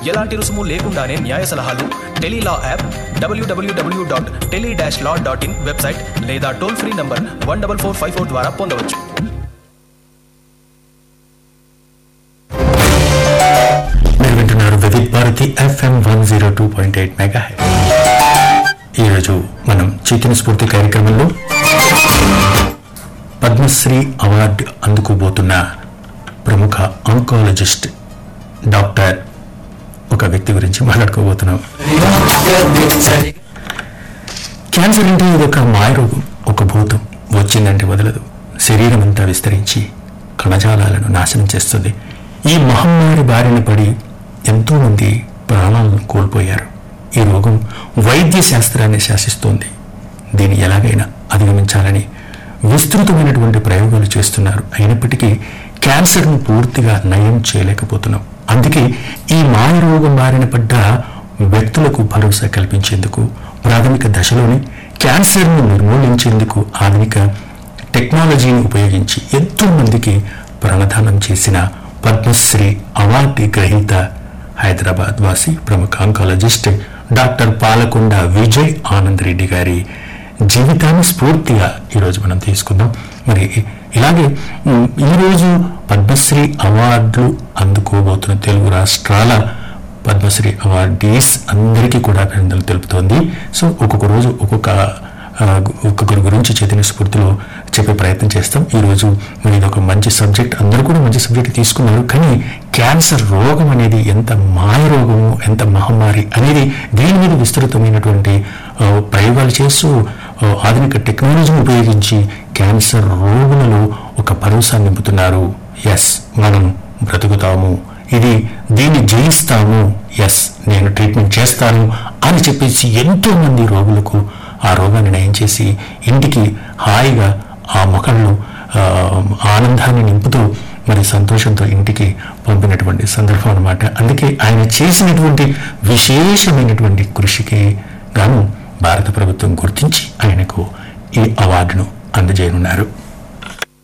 ఎలాంటి రుసుము లేకుండానే న్యాయ సలహాలు Tele Law app WWW dot tele dash law dot in website లేదా toll free number one double four five four ద్వారా పొందవచ్చు మీరు వింటున్నారు Vividh Bharati FM one zero two point eight mega ఈరోజు మనం చైతన్య స్ఫూర్తి కార్యక్రమంలో పద్మశ్రీ అవార్డు అందుకోబోతున్న ప్రముఖ ఆంకాలజిస్ట్ డాక్టర్ ఒక వ్యక్తి గురించి మాట్లాడుకోబోతున్నాం క్యాన్సర్ అంటే ఇది ఒక మాయరోగం ఒక భూతం వచ్చిందంటే వదలదు శరీరం అంతా విస్తరించి కణజాలాలను నాశనం చేస్తుంది ఈ మహమ్మారి బారిన పడి ఎంతో మంది ప్రాణాలను కోల్పోయారు ఈ రోగం వైద్య శాస్త్రాన్ని శాసిస్తోంది దీన్ని ఎలాగైనా అధిగమించాలని విస్తృతమైనటువంటి ప్రయోగాలు చేస్తున్నారు అయినప్పటికీ క్యాన్సర్ను పూర్తిగా నయం చేయలేకపోతున్నాం అందుకే ఈ మాయ రోగం బారిన పడ్డ వ్యక్తులకు భరోసా కల్పించేందుకు ప్రాథమిక దశలోనే క్యాన్సర్ను నిర్మూలించేందుకు ఆధునిక టెక్నాలజీని ఉపయోగించి ఎంతో మందికి ప్రాణదానం చేసిన పద్మశ్రీ అవార్డు గ్రహీత హైదరాబాద్ వాసి ప్రముఖ ఆంకాలజిస్ట్ డాక్టర్ పాలకొండ విజయ్ ఆనంద్ రెడ్డి గారి జీవితాన్ని స్ఫూర్తిగా ఈరోజు మనం తీసుకుందాం మరి ఇలాగే ఉమ్, ఈరోజు పద్మశ్రీ అవార్డులు అందుకోబోతున్న తెలుగు రాష్ట్రాల పద్మశ్రీ అవార్డీస్ అందరికీ కూడా అభినందనలు తెలుపుతోంది సో ఒక్కొక్క రోజు ఒక్కొక్క ఆ, ఒక్కొక్కరి గురించి చైతన్య స్ఫూర్తిలో చెప్పే ప్రయత్నం చేస్తాం ఈరోజు మరి ఇది ఒక మంచి సబ్జెక్ట్ అందరూ కూడా మంచి సబ్జెక్ట్ తీసుకున్నారు కానీ క్యాన్సర్ రోగం అనేది ఎంత మాయ రోగము ఎంత మహమ్మారి అనేది దీని మీద విస్తృతమైనటువంటి ఆ, ప్రయోగాలు చేస్తూ ఆ, ఆధునిక టెక్నాలజీని ఉపయోగించి క్యాన్సర్ రోగులలో ఒక భరోసా నింపుతున్నారు ఎస్ మనం బ్రతుకుతాము ఇది దీన్ని జయిస్తాము ఎస్ నేను ట్రీట్మెంట్ చేస్తాను అని చెప్పేసి ఎంతో మంది రోగులకు ఆ రోగాన్ని నయం చేసి ఇంటికి హాయిగా ఆ ముఖంలో ఆ, ఆనందాన్ని నింపుతూ మరి సంతోషంతో ఇంటికి పంపినటువంటి సందర్భం అన్నమాట అందుకే ఆయన చేసినటువంటి విశేషమైనటువంటి కృషికి గాను భారత ప్రభుత్వం గుర్తించి ఆయనకు ఈ అవార్డును అందజేయనున్నారు